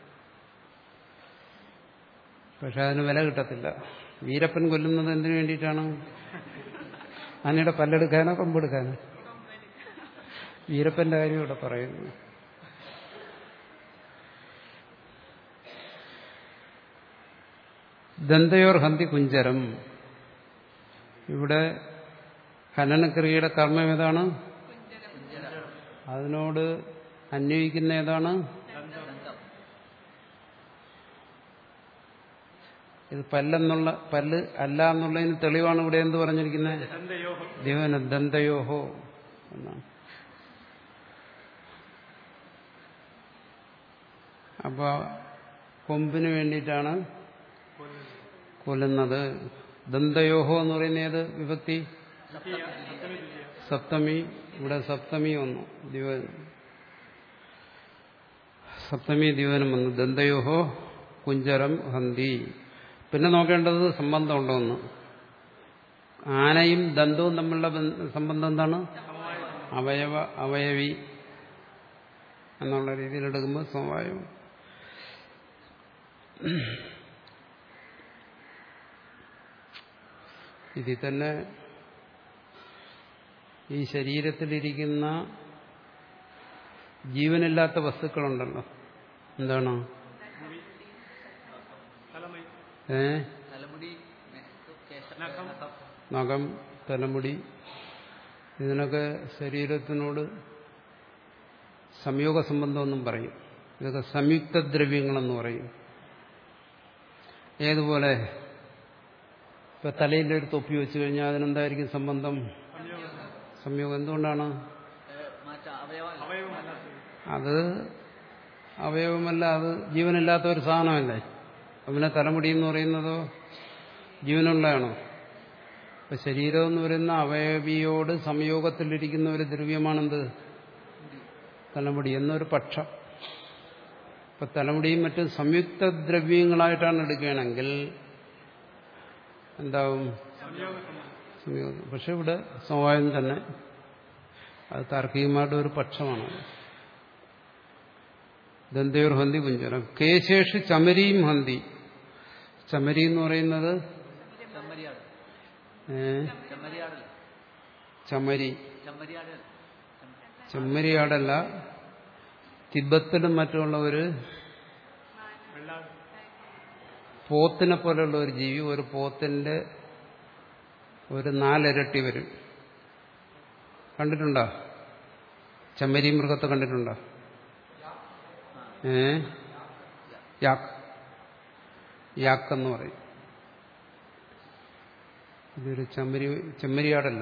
പക്ഷെ അതിന് വില കിട്ടത്തില്ല വീരപ്പൻ കൊല്ലുന്നത് എന്തിനു വേണ്ടിയിട്ടാണ് ആനയുടെ പല്ലെടുക്കാനോ കൊമ്പെടുക്കാനോ വീരപ്പന്റെ കാര്യം ഇവിടെ പറയുന്നു ദന്തയോർ ഹന്തി കുഞ്ചരം ഇവിടെ ഹനനക്രിയയുടെ കർമ്മം ഏതാണ് അതിനോട് അന്വയിക്കുന്ന ഏതാണ് ദന്തം ഇത് പല്ലെന്നുള്ള പല്ല് അല്ല എന്നുള്ളതിന് തെളിവാണ് ഇവിടെ എന്ത് പറഞ്ഞിരിക്കുന്നത് ദന്തയോഹം ദിവന ദന്തയോഹോ എന്നാണ് അപ്പൊ കൊമ്പിന് വേണ്ടിയിട്ടാണ് കൊല്ലുന്നത് ദന്തയോഹോ എന്ന് പറയുന്ന ഏത് വിഭക്തി സപ്തമി ഇവിടെ സപ്തമി വന്നു ദിവൻ സപ്തമി ദിവനം വന്നു ദന്തയോഹോ കുഞ്ചരം ഹന്തി പിന്നെ നോക്കേണ്ടത് സംബന്ധമുണ്ടോ എന്ന് ആനയും ദന്തവും തമ്മിലുള്ള ബന്ധ- സംബന്ധം എന്താണ് അവയവ അവയവി എന്നുള്ള രീതിയിൽ എടുക്കുമ്പോൾ സമവായം ഇതിൽ തന്നെ ഈ ശരീരത്തിലിരിക്കുന്ന ജീവനില്ലാത്ത വസ്തുക്കളുണ്ടല്ലോ എന്താണ് തലമൈ ഏ തലമുടി നെക്ക്, കേശം, നഖം. നഖം. നഖം തലമുടി ഇതിനൊക്കെ ശരീരത്തിനോട് സംയോഗ സംബന്ധമെന്നും പറയും ഇതൊക്കെ സംയുക്ത ദ്രവ്യങ്ങളെന്ന് പറയും ഏതുപോലെ ഇപ്പൊ തലയിലൊരു തൊപ്പി വെച്ച് കഴിഞ്ഞാൽ അതിനെന്തായിരിക്കും സംബന്ധം സംയോഗം എന്തുകൊണ്ടാണ് ഏ, മാറ്റാം അവയവം അവയവമല്ലാത്തത് അത് അവയവമല്ല അത് ജീവനില്ലാത്ത ഒരു സാധനമല്ലേ അവനെ തലമുടി എന്ന് പറയുന്നതോ ജീവനുള്ളതാണോ ഇപ്പൊ ശരീരം എന്ന് പറയുന്ന അവയവിയോട് സംയോഗത്തിലിരിക്കുന്ന ഒരു ദ്രവ്യമാണെന്ത് തലമുടി എന്നൊരു പക്ഷം ഇപ്പൊ തലമുടിയും മറ്റും സംയുക്ത ദ്രവ്യങ്ങളായിട്ടാണ് എടുക്കുകയാണെങ്കിൽ എന്താവും സംയോഗം പക്ഷെ ഇവിടെ സമവായം തന്നെ അത് താർക്കികമായിട്ട് ഒരു പക്ഷമാണ് ദന്തയോർ ഹന്തി കുഞ്ചരം കേശേഷ് ചമരിയും ഹന്തി ചമരി എന്ന് പറയുന്നത് ചെമ്മരിയാട് ഏ, ചെമ്മരിയാടല്ല ചമരി ചെമ്മരിയാട് ചെമ്മരിയാടല്ല തിബത്തിലും മറ്റുമുള്ള ഒരു പോത്തിനെ പോലെയുള്ള ഒരു ജീവി ഒരു പോത്തിന്റെ ഒരു നാലിരട്ടി വരും കണ്ടിട്ടുണ്ടോ ചെമ്മരി മൃഗത്തെ കണ്ടിട്ടുണ്ടോ ഏ യാക്ക് യാക്ക് എന്ന് പറയും ഇതൊരു ചെമ്മരി ചെമ്മരിയാടല്ല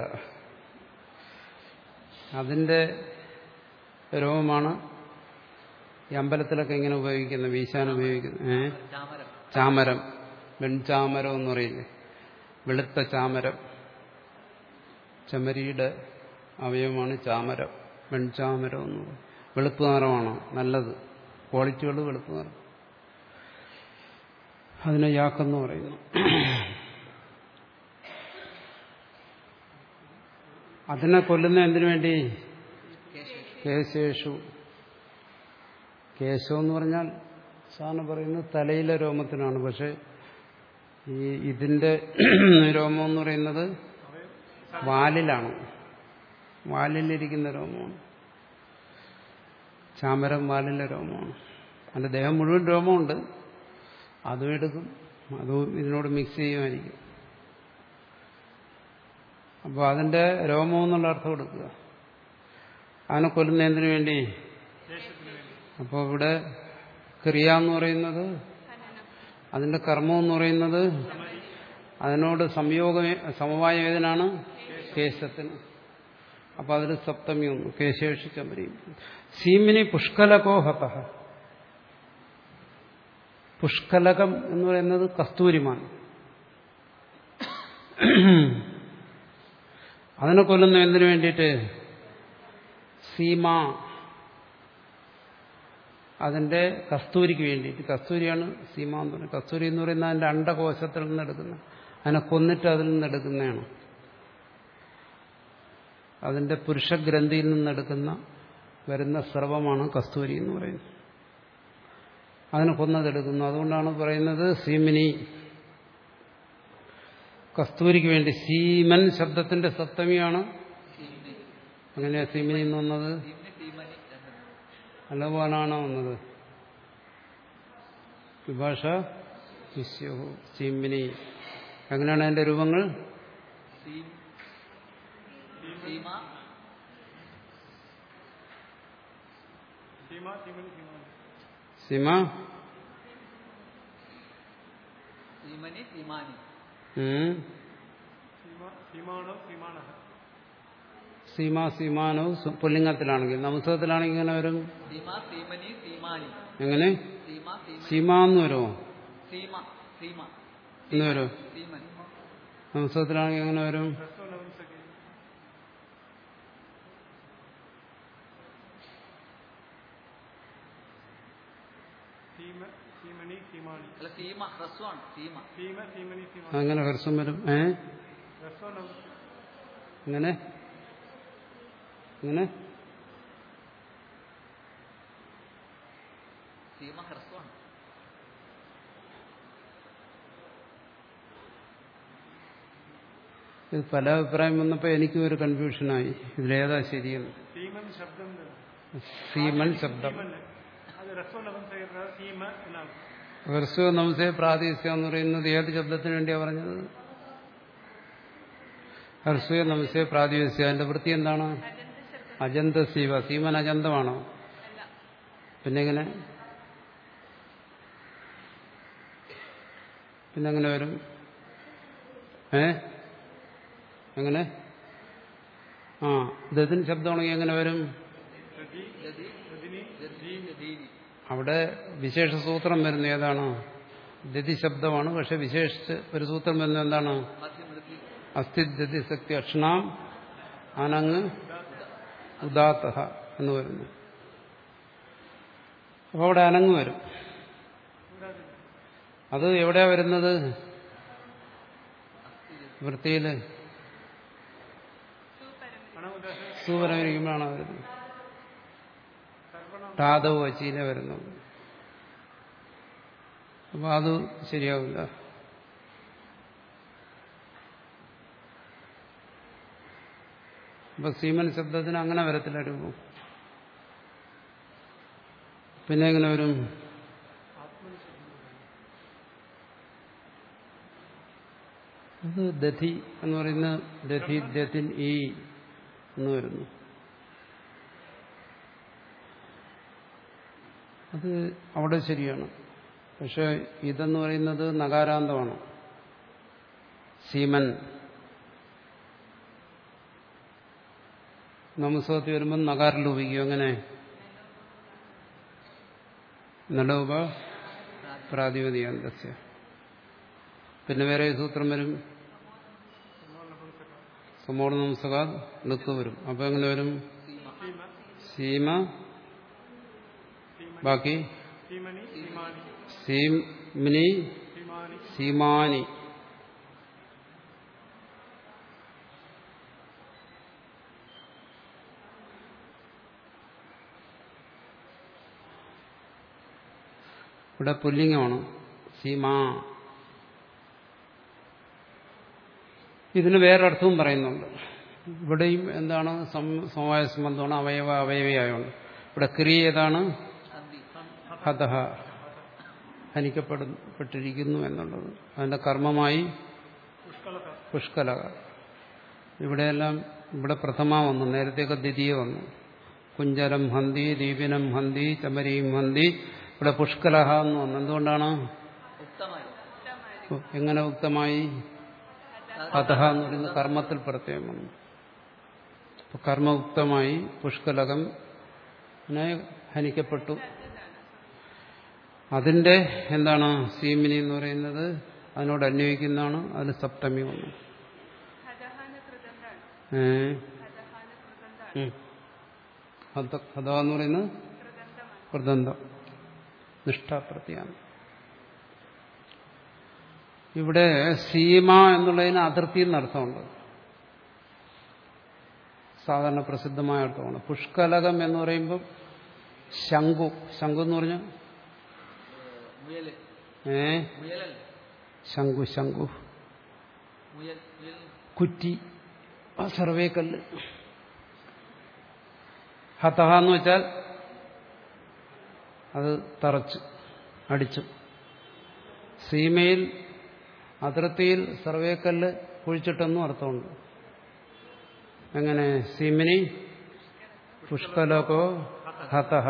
അതിന്റെ രോമമാണ് ഈ അമ്പലത്തിലൊക്കെ ഇങ്ങനെ ഉപയോഗിക്കുന്നത് വീശാൻ ഉപയോഗിക്കുന്നത് ഏ ചാമരം ചാമരം വെൺചാമരം എന്ന് പറയില്ലേ വെളുത്ത ചാമരം ചെമ്മരിയുടെ അവയവമാണ് ചാമരം വെൺചാമരം എന്ന് പറയും വെളുപ്പ് നിറമാണ് നല്ലത് ക്വാളിറ്റികൾ വെളുപ്പ് നിറം അതിനെ യാക്കെന്ന് പറയുന്നു അതിനെ കൊല്ലുന്ന എന്തിനു വേണ്ടി കേശേഷു കേശേഷു കേശം എന്ന് പറഞ്ഞാൽ സാറിന് പറയുന്നത് തലയിലെ രോമത്തിനാണ് പക്ഷെ ഈ ഇതിന്റെ രോമം എന്ന് പറയുന്നത് വാലിലാണ് വാലിലിരിക്കുന്ന രോമമാണ് ചാമരം വാലിലെ രോമമാണ് അതിന്റെ ദേഹം മുഴുവൻ രോമമുണ്ട് അതും എടുക്കും അതും ഇതിനോട് മിക്സ് ചെയ്യുമായിരിക്കും അപ്പോൾ അതിന്റെ രോമം എന്നുള്ള അർത്ഥം എടുക്കുക അതിനെ കൊല്ലുന്നതിന് വേണ്ടി ദേശത്തിന് വേണ്ടി അപ്പോൾ ഇവിടെ ക്രിയ എന്ന് പറയുന്നത് അതിന്റെ കർമ്മം എന്ന് പറയുന്നത് അതിനോട് സംയോഗ സമവായ ഏതിനാണ് കേശത്തിന് അപ്പൊ അതിൽ സപ്തമി ഒന്ന് കേശേഷി ചമരിയും സീമിനി പുഷ്കലകോഹത പുഷ്കലകം എന്ന് പറയുന്നത് കസ്തൂരിമാണ് അതിനെ കൊല്ലുന്നു എന്തിനു വേണ്ടിയിട്ട് സീമ അതിന്റെ കസ്തൂരിക്ക് വേണ്ടിയിട്ട് കസ്തൂരിയാണ് സീമ എന്ന് പറയുന്നത് കസ്തൂരി എന്ന് പറയുന്നത് അതിന്റെ അണ്ടകോശത്തിൽ നിന്ന് എടുക്കുന്ന അതിനെ കൊന്നിട്ട് അതിൽ നിന്ന് എടുക്കുന്നതാണ് അതിന്റെ പുരുഷഗ്രന്ഥിയിൽ നിന്നെടുക്കുന്ന വരുന്ന സ്രവമാണ് കസ്തൂരി എന്ന് പറയുന്നത് അതിനെ കൊന്നതെടുക്കുന്നു അതുകൊണ്ടാണ് പറയുന്നത് സീമിനി കസ്തൂരിക്ക് വേണ്ടി സീമൻ ശബ്ദത്തിന്റെ സപ്തമിയാണ് സീമിനി അങ്ങനെയാ സീമിനി എന്ന് വന്നത് സീമിനി സീമനി രണ്ടും അല്ലപോലാണോ വന്നത് വിഭാഷ വിശ്വഹു സീമിനി എങ്ങനെയാണ് അതിന്റെ രൂപങ്ങൾ സീം സീമ സീമ സീമനി സീമാനി സീമ സീമനി സീമാനി ഉം. സീമ സീമാണോ സീമാണ സീമ സീമാനോ സു- പുല്ലിംഗത്തിലാണെങ്കിൽ നമസ്കത്തിലാണെങ്കിൽ ഇങ്ങനെ വരും സീമ സീമനി സീമാനി എങ്ങനെ സീമ സീമനി സീമ എന്ന് വരുമോ സീമ സീമ എന്ന് വരും സീമൻ നമസ്കത്തിലാണെങ്കിൽ എങ്ങനെ വരും ഹ്രസ്വ നപുംസകി സീമ സീമനി സീമാണി അല്ല സീമ ഹ്രസ്വമാണ് സീമ സീമ സീമനി സീമാണി അങ്ങനെ ഹ്രസ്വം വരും ഏ ഹ്രസ്വ നപുംസകി എങ്ങനെ എങ്ങനെ സീമ ഹ്രസ്വമാണ് ഇത് പല അഭിപ്രായം വന്നപ്പോൾ എനിക്കും ഒരു കൺഫ്യൂഷനായി ഇതിലേതാ ശരിയെന്ന് സീമൻ ശബ്ദം തന്നെ. സീമൻ ശബ്ദം സീമൻ അത് ഹ്രസ്വ നപുംസകി സീമ എന്നാണ് ഹ്രസ്വ നംസേ പ്രാദേശിക എന്ന് പറയുന്നത് ഏത് ശബ്ദത്തിന് വേണ്ടിയാ പറഞ്ഞത് ഹ്രസ്വ നംസേ പ്രാദേശിക അതിന്റെ വൃത്തി എന്താണ് അജന്ത സീവ സീമൻ അജന്തമാണോ പിന്നെ എങ്ങനെ പിന്നെ എങ്ങനെ വരും ഏ എങ്ങനെ ആ ദതിൻ ശബ്ദമാണെങ്കിൽ എങ്ങനെ വരും ഗതി ഗതി ഗതിനി ഗതി ഗതീനി അവിടെ വിശേഷ സൂത്രം വരുന്നത് ഏതാണ് ദതി ശബ്ദമാണ് പക്ഷെ വിശേഷിച്ച് ഒരു സൂത്രം വരുന്നത് എന്താണ് മധ്യമൃത്തി അസ്ഥിദ്യതി ശക്തി അക്ഷണാം അനങ്ങ് ഉദാത്ത എന്ന് വരുന്നു അപ്പോൾ അവിടെ അനങ്ങ് വരും അത് എവിടെയാ വരുന്നത് വൃത്തിയിൽ അണമുദാഹരണം സൂപരമിരിക്കുമ്പോഴാണ് വരുന്നത് സർവണം ടാതവ് വച്ചീല വരുന്നത് അപ്പോൾ അത് ശരിയാവില്ല അപ്പൊ സീമൻ ശബ്ദത്തിന് അങ്ങനെ വരത്തില്ല രൂപം പിന്നെ എങ്ങനെ വരും അത് ദധി എന്ന് പറയുന്ന ദധി ദത്തിൻ ഈ എന്ന് വരുന്നു അത് അവിടെ ശരിയാണ് പക്ഷെ ഇതെന്ന് പറയുന്നത് നകാരാന്തമാണ് സീമൻ നമസ്കത്തിൽ വരുമ്പോൾ നകാരം ലോപിക്കും അങ്ങനെ നലോപ പ്രാതിപതികാന്തസ്യ പിന്നെ വേറെ ഏത് സൂത്രം വരും സമോട് നമസ്കാർ ലത്ത് വരും അപ്പൊ എങ്ങനെ വരും സീമ ബാക്കി സീമനി സീമാനി സീമിനി സീമാനി സീമാനി ഇവിടെ പുല്ലിംഗമാണ് സീമാ ഇതിന് വേറൊരർത്ഥവും പറയുന്നുണ്ട് ഇവിടെയും എന്താണ് സം- സമവായ സംബന്ധമാണ് അവയവ അവയവയായുണ്ട് ഇവിടെ ക്രിയ ഏതാണ് സന്ധി ഹതഹ ഹനിക്കപ്പെട്ടിരിക്കുന്നു എന്നുള്ളത് അതിന്റെ കർമ്മമായി പുഷ്കലത പുഷ്കലക ഇവിടെയെല്ലാം ഇവിടെ പ്രഥമ വന്നു നേരത്തെയൊക്കെ ദ്വിതീയ വന്നു കുഞ്ചരം ഹന്തി ദീപിനം ഹന്തി ചമരിയും ഹന്തി ഇവിടെ പുഷ്കലഹ എന്ന് വന്നു എന്തുകൊണ്ടാണ് ഉക്തമായി എങ്ങനെ ഉക്തമായി ഹതഹ എന്ന് പറയുന്നത് കർമ്മത്തിൽ പ്രത്യേകം വന്നു അപ്പൊ കർമ്മ ഉക്തമായി പുഷ്കലകം ഹനിക്കപ്പെട്ടു അതിന്റെ എന്താണ് സീമിനി എന്ന് പറയുന്നത് അതിനോട് അന്വയിക്കുന്നതാണ് അതിന് സപ്തമി വന്നു ഏ ഉം. ഹത- ഹത എന്ന് പറയുന്നത് കൃതന്തം നിഷ്ഠാപ്രത്യാണ് ഇവിടെ സീമ എന്നുള്ളതിന് അതിർത്തി എന്നർത്ഥമുണ്ട് സാധാരണ പ്രസിദ്ധമായ അർത്ഥമാണ് പുഷ്കലകം എന്ന് പറയുമ്പോൾ ശംഖു ശംഖു എന്ന് പറഞ്ഞാൽ മുയല് ഏ മുയലല്ലേ ശംഖു ശംഖു മുയൽ മുയൽ കുറ്റി ആ സർവേക്കല്ല് ഹതഹ എന്ന് വെച്ചാൽ അത് തറച്ചു അടിച്ചു സീമയിൽ അതിർത്തിയിൽ സർവേക്കല്ല് കുഴിച്ചിട്ടെന്നും അർത്ഥമുണ്ട് എങ്ങനെ സീമിനി പുഷ്കലകോ ഹതഹ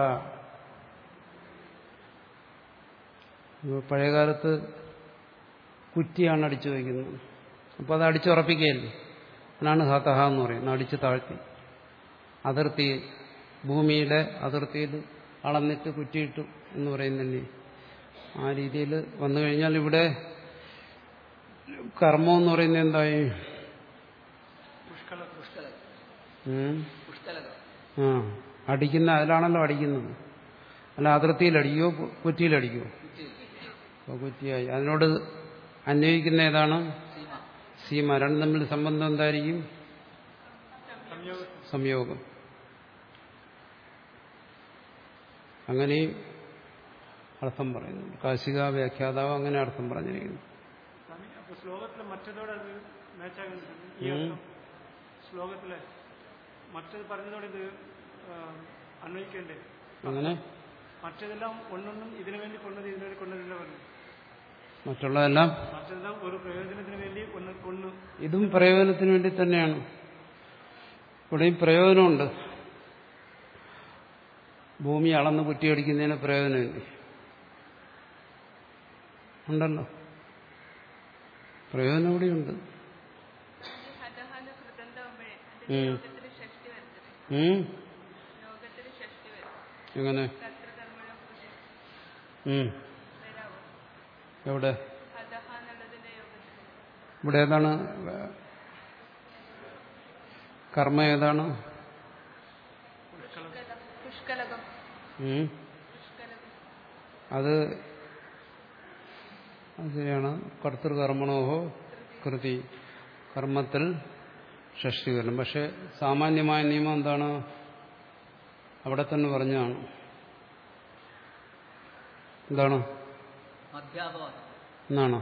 ഇപ്പൊ പഴയകാലത്ത് കുറ്റിയാണ് അടിച്ചു വയ്ക്കുന്നത് അപ്പോൾ അത് അടിച്ചുറപ്പിക്കുകയല്ലേ അതാണ് ഹതഹ എന്ന് പറയുന്നത് അടിച്ചു താഴ്ത്തി അതിർത്തി ഭൂമിയുടെ അതിർത്തിയിൽ അളന്നിട്ട് കുറ്റിയിട്ടു എന്ന് പറയുന്നില്ലേ ആ രീതിയിൽ വന്നു കഴിഞ്ഞാൽ ഇവിടെ കർമ്മം എന്ന് പറയുന്നത് എന്തായി പുഷ്കലത പുഷ്കലകം ഉം? പുഷ്കലകം ആ അടിക്കുന്ന അതിലാണല്ലോ അടിക്കുന്നത് അല്ല അതിർത്തിയിൽ അടിക്കുമോ കു- കുറ്റിയിലടിക്കുമോ കുറ്റിയിൽ അപ്പോൾ കുറ്റിയായി അതിനോട് അന്വയിക്കുന്ന ഏതാണ് സീമ സീമ രണ്ടും തമ്മിൽ സംബന്ധം എന്തായിരിക്കും സംയോഗ സംയോഗം അങ്ങനെയും അർത്ഥം പറയുന്നുണ്ട് കാശിക വ്യാഖ്യാതാവ് അങ്ങനെ അർത്ഥം പറഞ്ഞിരിക്കുന്നു സ്വാമി അപ്പൊ ശ്ലോകത്തിലെ മറ്റതോടെ അത് മാച്ചാകുന്നുണ്ട് ഈ ഉം. അർത്ഥം ശ്ലോകത്തിലെ മറ്റത് പറഞ്ഞതോടെ ഇത് ആ, അന്വയിക്കേണ്ടേ അങ്ങനെ മറ്റതെല്ലാം ഒന്നൊന്നും ഇതിനു വേണ്ടി കൊണ്ടത് ഇതിനു വേണ്ടി കൊണ്ടതില്ല പറഞ്ഞു മറ്റുള്ളതെല്ലാം മറ്റെല്ലാം ഒരു പ്രയോജനത്തിന് വേണ്ടി ഒന്ന് ഒന്ന് ഇതും പ്രയോജനത്തിന് വേണ്ടി തന്നെയാണ് ഇവിടെയും പ്രയോജനമുണ്ട് ഭൂമി അളന്ന് കുറ്റിയടിക്കുന്നതിന് പ്രയോജനമില്ലേ ഉണ്ടല്ലോ പ്രയോജനം ഇവിടെയുണ്ട് ഹതഹാന്ന് കൃതന്താവുമ്പോഴേ ഉം. ലോകത്തിന് ഷഷ്ടി വരുന്നത് ഉം? ലോകത്തിന് ഷഷ്ടി വരും എങ്ങനെ കർത്തൃകർമ്മണം കൃഷി ഉം. വരാവോ എവിടെ ഹതഹ എന്നുള്ളതിന്റെ യോഗത്തിൽ ഇവിടെ ഏതാണ് കർമ്മ ഏതാണ് പുഷ്കലകം പുഷ്കലകം ഉം? പുഷ്കലകം അത് അത് ശരിയാണ് കർത്തൃകർമ്മണോഹോ കൃതി കർമ്മത്തിൽ ഷഷ്ടി വരണം പക്ഷെ സാമാന്യമായ നിയമം എന്താണ് അവിടെ തന്നെ പറഞ്ഞതാണ് എന്താണ് മധ്യാപവാദം എന്നാണോ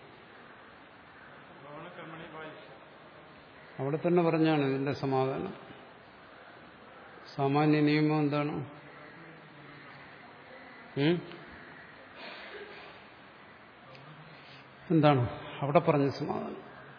ഭവനകർമ്മണി വായിച്ചു അവിടെ തന്നെ പറഞ്ഞാണ് ഇതിന്റെ സമാധാനം സാമാന്യ നിയമം എന്താണ് ഉം? എന്താണ് അവിടെ പറഞ്ഞ സമാധാനം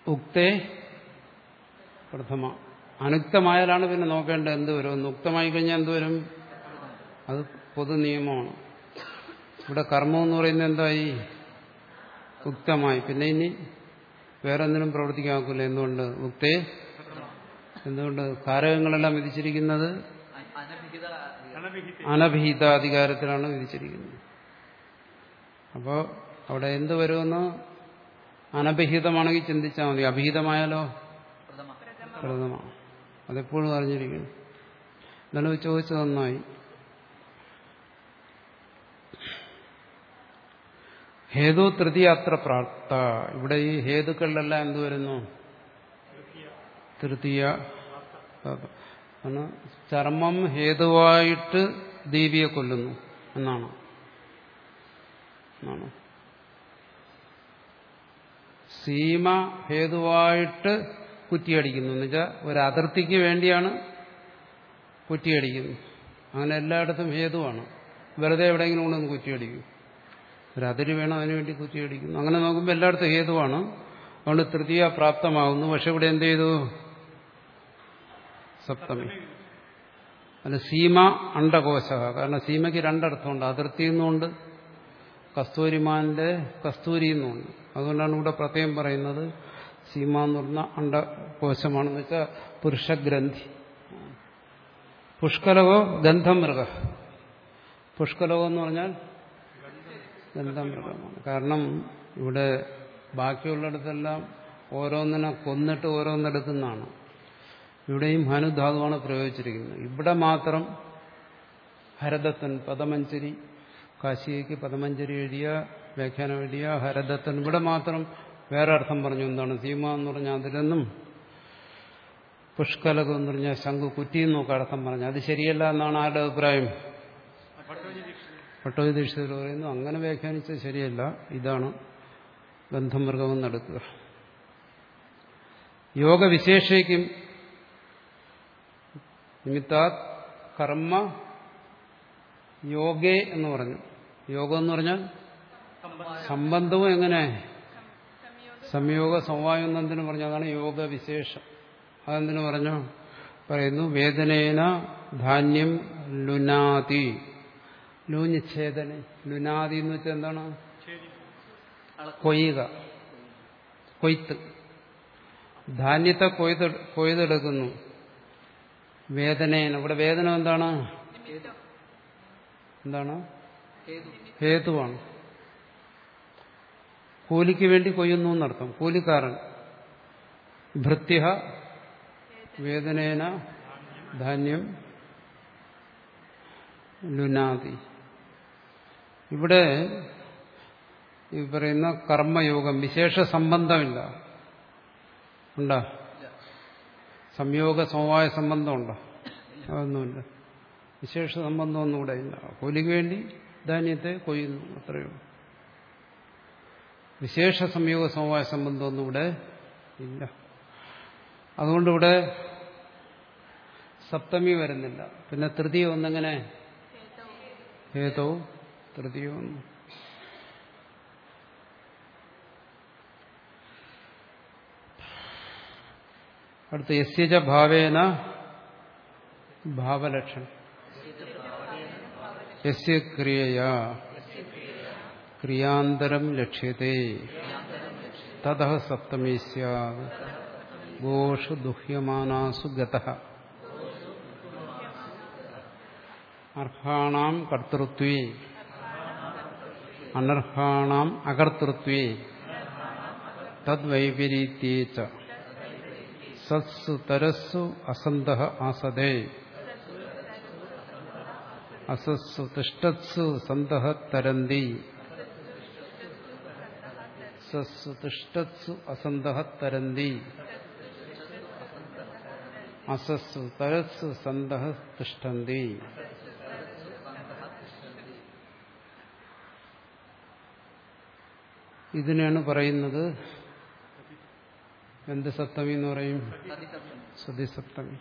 ഉക്തേ പ്രഥമ അനുക്തമായാലാണ് പിന്നെ നോക്കേണ്ടത് എന്ത് വരും ഉക്തമായി കഴിഞ്ഞാൽ എന്ത് വരും അത് പൊതു നിയമമാണ് ഇവിടെ കർമ്മം എന്ന് പറയുന്നത് എന്തായി ഉക്തമായി പിന്നെ ഇനി വേറെ എന്തിനും പ്രവർത്തിക്കാൻ ഒക്കില്ല എന്തുകൊണ്ട് ഉക്തേ എന്തുകൊണ്ട് കാരകങ്ങളെല്ലാം വിധിച്ചിരിക്കുന്നത് അ- അനഭിഹിത അനഭിഹിത അനഭിഹിത അധികാരത്തിലാണ് വിധിച്ചിരിക്കുന്നത് അപ്പോൾ അവിടെ എന്ത് വരുമെന്ന് അനഭിഹിതമാണെങ്കിൽ ചിന്തിച്ചാൽ മതി അഭിഹിതമായാലോ പ്രഥമ പ്രഥമ അതെപ്പോഴും അറിഞ്ഞിരിക്കുന്നു എന്നാലും ചോദിച്ചു നന്നായി ഹേതു തൃതീയ അത്ര പ്രാപ്ത ഇവിടെ ഈ ഹേതുക്കളിലെല്ലാം എന്ത് വരുന്നു തൃതീയ ആണ് ചർമ്മം ഹേതുവായിട്ട് ദീപിയെ കൊല്ലുന്നു എന്നാണ് എന്നാണ് സീമ ഹേതുവായിട്ട് കുറ്റിയടിക്കുന്നു എന്നുവെച്ചാൽ ഒരു അതിർത്തിക്ക് വേണ്ടിയാണ് കുറ്റിയടിക്കുന്നത് അങ്ങനെ എല്ലായിടത്തും ഹേതുവാണ് വെറുതെ എവിടെയെങ്കിലും കൊണ്ടൊന്ന് കുറ്റിയടിക്കും ഒരു അതിര് വേണം അതിനുവേണ്ടി കുറ്റിയടിക്കുന്നു അങ്ങനെ നോക്കുമ്പോൾ എല്ലായിടത്തും ഹേതുവാണ് അതുകൊണ്ട് തൃതീയ പ്രാപ്തമാകുന്നു പക്ഷെ ഇവിടെ എന്ത് ചെയ്തു സപ്തമി അല്ല സീമ അണ്ടകോശ കാരണം സീമയ്ക്ക് രണ്ടർത്ഥമുണ്ട് അതിർത്തി എന്നുണ്ട് കസ്തൂരിമാന്റെ കസ്തൂരി എന്നുണ്ട് അതുകൊണ്ടാണ് ഇവിടെ പ്രത്യേകം പറയുന്നത് സീമ എന്ന് പറഞ്ഞ അണ്ടകോശമാണെന്ന് വെച്ചാൽ പുരുഷഗ്രന്ഥി പുഷ്കലകോ ഗന്ധമൃഗ പുഷ്കലകോ എന്ന് പറഞ്ഞാൽ ഗന്ധമൃഗമാണ് കാരണം ഇവിടെ ബാക്കിയുള്ളിടത്തെല്ലാം ഓരോന്നിനെ കൊന്നിട്ട് ഓരോന്നെടുക്കുന്നതാണ് ഇവിടെയും ഹനുധാതുവാണ് പ്രയോഗിച്ചിരിക്കുന്നത് ഇവിടെ മാത്രം ഹരദത്തൻ പദമഞ്ചരി കാശിയേക്ക് പദമഞ്ചരി എഴുതിയ വ്യാഖ്യാനം എഴുതിയ ഹരദത്തൻ ഇവിടെ മാത്രം വേറെ അർത്ഥം പറഞ്ഞു എന്താണ് സീമ എന്ന് പറഞ്ഞാൽ അതിലൊന്നും പുഷ്കലകം എന്ന് പറഞ്ഞാൽ ശംഖു കുറ്റിയെന്നൊക്കെ അർത്ഥം പറഞ്ഞു അത് ശരിയല്ല എന്നാണ് ആരുടെ അഭിപ്രായം പട്ടോജി ദീക്ഷിതർ പറയുന്നു അങ്ങനെ വ്യാഖ്യാനിച്ചത് ശരിയല്ല ഇതാണ് ബന്ധമൃഗമെന്ന് എടുക്കുക യോഗവിശേഷിക്കും നിമിത്താത് കർമ്മ യോഗേ എന്ന് പറഞ്ഞു യോഗം എന്ന് പറഞ്ഞാൽ സംബന്ധവും എങ്ങനെ സംയോഗ സമവായം എന്നെന്തിനു പറഞ്ഞു അതാണ് യോഗവിശേഷം അതെന്തിനു പറഞ്ഞു പറയുന്നു വേദനേന ധാന്യം ലുനാതി ലൂഞ്ഞിച്ഛേദന ലുനാതി എന്ന് വെച്ചാൽ എന്താണ് കൊയ്യുക കൊയ്ത്ത് ധാന്യത്തെ കൊയ്ത് കൊയ്തെടുക്കുന്നു വേദനേന ഇവിടെ വേദന എന്താണ് എന്താണ് ഹേതു ഹേതുവാണ് കൂലിക്ക് വേണ്ടി കൊയ്യുന്നു എന്നർത്ഥം കൂലിക്കാരൻ ഭൃത്യ വേദനേന ധാന്യം ലുനാതി ഇവിടെ ഈ പറയുന്ന കർമ്മയോഗം വിശേഷ സംബന്ധമില്ല ഉണ്ടോ സംയോഗ സമവായ സംബന്ധമുണ്ടോ അതൊന്നുമില്ല വിശേഷ സംബന്ധമൊന്നും ഇവിടെ ഇല്ല കൂലിക്ക് വേണ്ടി ധാന്യത്തെ കൊയ്യുന്നു അത്രയേ ഉള്ളൂ വിശേഷ സംയോഗ സമവായ സംബന്ധമൊന്നും ഇവിടെ ഇല്ല അതുകൊണ്ട് ഇവിടെ സപ്തമി വരുന്നില്ല പിന്നെ തൃതീയ ഒന്നെങ്ങനെ ഹേതോ തൃതീയ ഒന്ന് അടുത്ത യസ്യജ ഭാവേന ഭാവലക്ഷണം യസ്യ ക്രിയയാ ക്രിയാന്തരം ലക്ഷ്യത്തെ തത സപ്തമി സ്യാത് ഗോഷു ദുഹ്യമാനാസു ഗത അർഹാണാം കർത്തൃത്വേ അനർഹാണാം അകർത്തൃത്വേ തദ്വൈപരീത്യേ ച സത്സു തരസ്സു അസന്ത ആസദേ അസസ്സു തിഷ്ടത്സു സന്ത തരന്തി സസ്സു തിഷ്ടത്സു അസന്ത തരന്തി അസസ്സു തരസ്സു സന്ത തിഷ്ടന്തി ഇതിനാണ് പറയുന്നത് എന്ത് സപ്തമി എന്ന് പറയും സതിസപ്തമി സതിസപ്തമി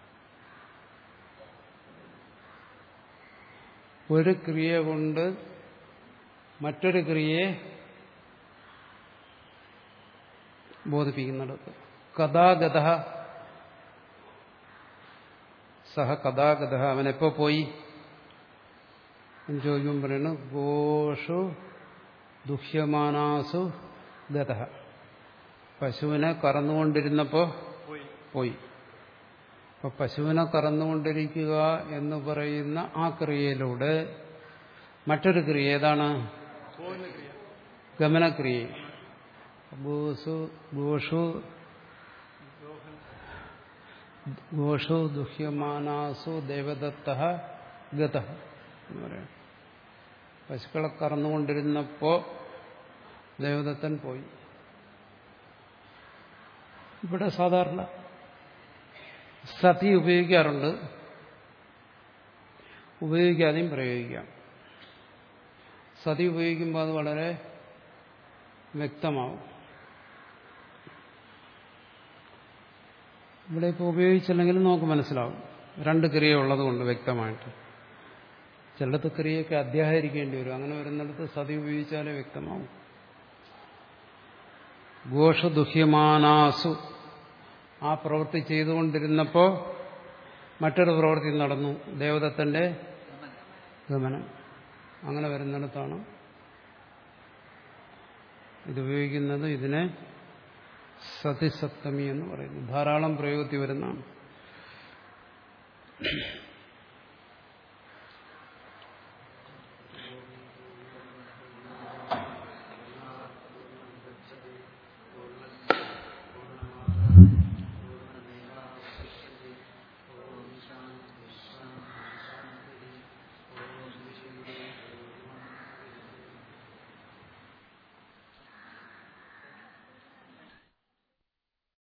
ഒരു ക്രിയ കൊണ്ട് മറ്റൊരു ക്രിയയെ ബോധിപ്പിക്കുന്നിടത്ത് കഥാഗത സഹ കഥാഗത അവനെപ്പോ പോയി എന്ന് ചോദിക്കുമ്പോൾ പറയുന്നു ഗോഷു ദുഹ്യമാനാസു ഗത പശുവിനെ കറന്നുകൊണ്ടിരുന്നപ്പോ പോയി പോയി അപ്പൊ പശുവിനെ കറന്നുകൊണ്ടിരിക്കുക എന്ന് പറയുന്ന ആ ക്രിയയിലൂടെ മറ്റൊരു ക്രിയ ഏതാണ് പോകുന്ന ക്രിയ ഗമനക്രിയ ഗോസു ഗോഷു ഗോഷു ദുഹ്യമാനാസു ദേവദത്ത ഗത എന്ന് പറയാം പശുക്കളെ കറന്നുകൊണ്ടിരുന്നപ്പോ ദേവദത്തൻ പോയി ഇവിടെ സാധാരണ സതി ഉപയോഗിക്കാറുണ്ട് ഉപയോഗിക്കാതെയും പ്രയോഗിക്കാം സതി ഉപയോഗിക്കുമ്പോൾ അത് വളരെ വ്യക്തമാവും ഇവിടെ ഇപ്പോൾ ഉപയോഗിച്ചില്ലെങ്കിലും നമുക്ക് മനസ്സിലാവും രണ്ട് ക്രിയ ഉള്ളതുകൊണ്ട് വ്യക്തമായിട്ട് ചിലടത്ത് ക്രിയയൊക്കെ അധ്യാഹരിക്കേണ്ടി വരും അങ്ങനെ വരുന്നിടത്ത് സതി ഉപയോഗിച്ചാലേ വ്യക്തമാവും ഘോഷദുഹ്യമാനാസു ആ പ്രവൃത്തി ചെയ്തുകൊണ്ടിരുന്നപ്പോൾ മറ്റൊരു പ്രവൃത്തി നടന്നു ദേവദത്തന്റെ ഗമനം അങ്ങനെ വരുന്നിടത്താണ് ഇതുപയോഗിക്കുന്നത് ഇതിനെ സതിസപ്തമി എന്ന് പറയുന്നു ധാരാളം പ്രയോഗത്തിൽ വരുന്നതാണ്